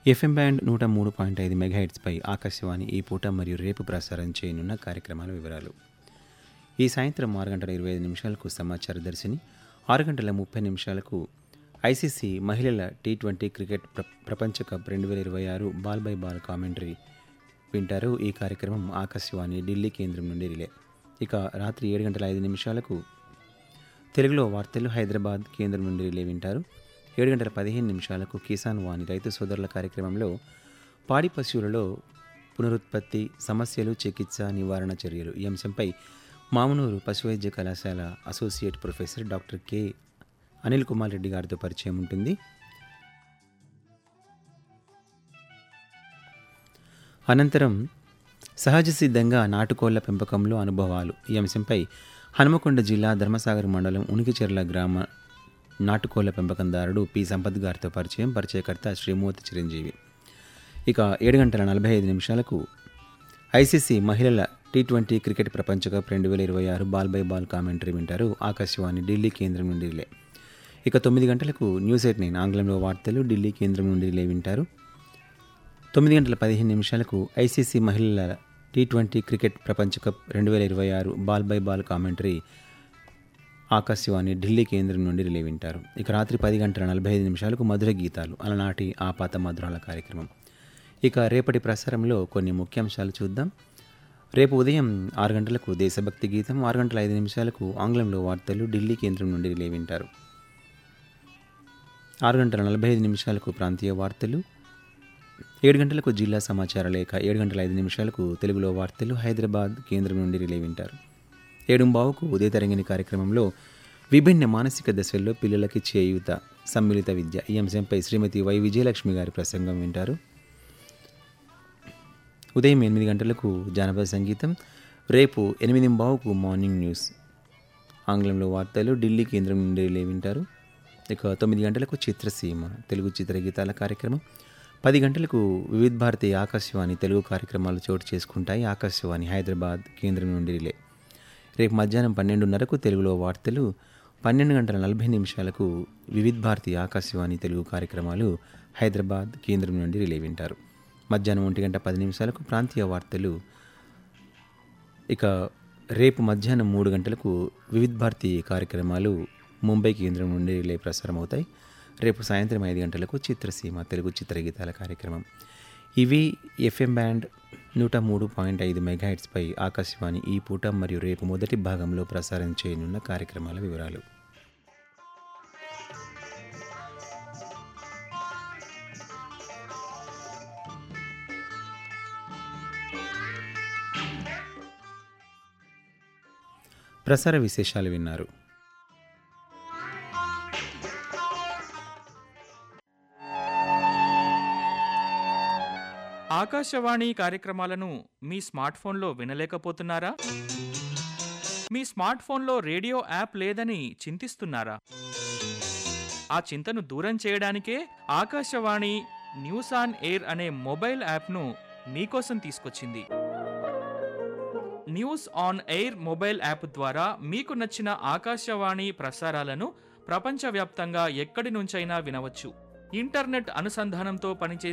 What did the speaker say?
FM band నూట మూడు point ఐదు మెగాహెట్స్పై ఆకాశవాణి ఈ పూట మరియు రేపు ప్రసారం చేయనున్న కార్యక్రమాల వివరాలు ఈ సాయంత్రం ఆరు గంటల ఇరవై ఐదు నిమిషాలకు సమాచార దర్శిని ఆరు గంటల ముప్పై నిమిషాలకు ఐసీసీ మహిళల టీ ట్వంటీ క్రికెట్ ప్ర ప్రపంచ కప్ రెండు వేల ఇరవై ఆరు బాల్ బై బాల్ కామెంటరీ వింటారు ఈ కార్యక్రమం ఆకాశవాణి ఢిల్లీ కేంద్రం నుండి రిలే ఇక రాత్రి ఏడు గంటల ఐదు నిమిషాలకు తెలుగులో వార్తలు హైదరాబాద్ కేంద్రం నుండి రిలే వింటారు ఏడు గంటల పదిహేను నిమిషాలకు కిసాన్ వాణి రైతు సోదరుల కార్యక్రమంలో పాడి పశువులలో పునరుత్పత్తి సమస్యలు చికిత్స నివారణ చర్యలు ఈ అంశంపై మామునూరు పశువైద్య కళాశాల associate professor doctor K Anil Kumar Reddy గారితో పరిచయం ఉంటుంది అనంతరం సహజ సిద్ధంగా నాటుకోళ్ల పెంపకంలో అనుభవాలు ఈ అంశంపై హనుమకొండ జిల్లా ధర్మసాగర్ మండలం ఉనికిచెర్ల గ్రామ నాటుకోళ్ల పెంపకందారుడు పి సంపత్ గారితో పరిచయం పరిచయకర్త శ్రీమూర్తి చిరంజీవి ఇక ఏడు గంటల నలభై ఐదు నిమిషాలకు ఐసీసీ మహిళల టీ ట్వంటీ క్రికెట్ ప్రపంచ కప్ రెండు వేల ఇరవై ఆరు బాల్ బై బాల్ కామెంటరీ వింటారు ఆకాశవాణి ఢిల్లీ కేంద్రం నుండి రిలే ఇక తొమ్మిది గంటలకు న్యూస్ ఎయిట్ నైన్ ఆంగ్లంలో వార్తలు ఢిల్లీ కేంద్రం నుండి రిలే వింటారు తొమ్మిది గంటల పదిహేను నిమిషాలకు ఐసీసీ మహిళల టీ ట్వంటీ క్రికెట్ ప్రపంచ కప్ రెండు వేల ఇరవై ఆరు ball by ball commentary Akashvani Delhi కేంద్రం నుండి రిలే వింటారు ఇక రాత్రి పది గంటల నలభై ఐదు నిమిషాలకు మధుర గీతాలు అలనాటి ఆపాత మధురాల కార్యక్రమం ఇక రేపటి ప్రసారంలో కొన్ని ముఖ్యాంశాలు చూద్దాం రేపు ఉదయం ఆరు గంటలకు దేశభక్తి గీతం ఆరు గంటల ఐదు నిమిషాలకు ఆంగ్లంలో వార్తలు ఢిల్లీ కేంద్రం నుండి రిలే వింటారు ఆరు గంటల నలభై ఐదు నిమిషాలకు ప్రాంతీయ వార్తలు ఏడు గంటలకు జిల్లా సమాచార లేఖ ఏడు గంటల ఐదు నిమిషాలకు తెలుగులో వార్తలు హైదరాబాద్ కేంద్రం నుండి రిలే వింటారు ఏడుంబావుకు ఉదయ తరంగిణి కార్యక్రమంలో విభిన్న మానసిక దశల్లో పిల్లలకి చేయూత సమ్మిళిత విద్య ఈ అంశంపై శ్రీమతి వై విజయలక్ష్మి గారి ప్రసంగం వింటారు ఉదయం ఎనిమిది గంటలకు జానపద సంగీతం రేపు ఎనిమిది బావుకు మార్నింగ్ న్యూస్ ఆంగ్లంలో వార్తలు ఢిల్లీ కేంద్రం నుండి రిలే వింటారు ఇక తొమ్మిది గంటలకు చిత్రసీమ తెలుగు చిత్రగీతాల కార్యక్రమం పది గంటలకు వివిధ భారతి ఆకాశవాణి తెలుగు కార్యక్రమాలు చోటు చేసుకుంటాయి ఆకాశవాణి హైదరాబాద్ కేంద్రం నుండి రిలే రేపు మధ్యాహ్నం పన్నెండున్నరకు తెలుగులో వార్తలు పన్నెండు గంటల నలభై నిమిషాలకు వివిధ భారతి ఆకాశవాణి తెలుగు కార్యక్రమాలు హైదరాబాద్ కేంద్రం నుండి రిలే వింటారు మధ్యాహ్నం ఒంటి గంట పది నిమిషాలకు ప్రాంతీయ వార్తలు ఇక రేపు మధ్యాహ్నం మూడు గంటలకు వివిధ భారతి కార్యక్రమాలు ముంబై కేంద్రం నుండి రిలే ప్రసారం అవుతాయి రేపు సాయంత్రం ఐదు గంటలకు చిత్రసీమ తెలుగు చిత్రగీతాల కార్యక్రమం ఇవి ఎఫ్ఎం బ్యాండ్ నూట మూడు పాయింట్ ఐదు మెగాహెట్స్పై ఆకాశవాణి ఈ పూట మరియు రేపు మొదటి భాగంలో ప్రసారం చేయనున్న కార్యక్రమాల వివరాలు ప్రసార విశేషాలు విన్నారు ఆకాశవాణి కార్యక్రమాలను మీ స్మార్ట్ ఫోన్లో వినలేకపోతున్నారా మీ స్మార్ట్ ఫోన్లో రేడియో యాప్ లేదని చింతిస్తున్నారా ఆ చింతను దూరం చేయడానికే ఆకాశవాణి న్యూస్ ఆన్ ఎయిర్ అనే మొబైల్ యాప్ను మీకోసం తీసుకొచ్చింది news on air mobile app ద్వారా మీకు నచ్చిన ఆకాశవాణి ప్రసారాలను ప్రపంచవ్యాప్తంగా ఎక్కడి నుంచైనా వినవచ్చు ఇంటర్నెట్ అనుసంధానంతో పనిచేసే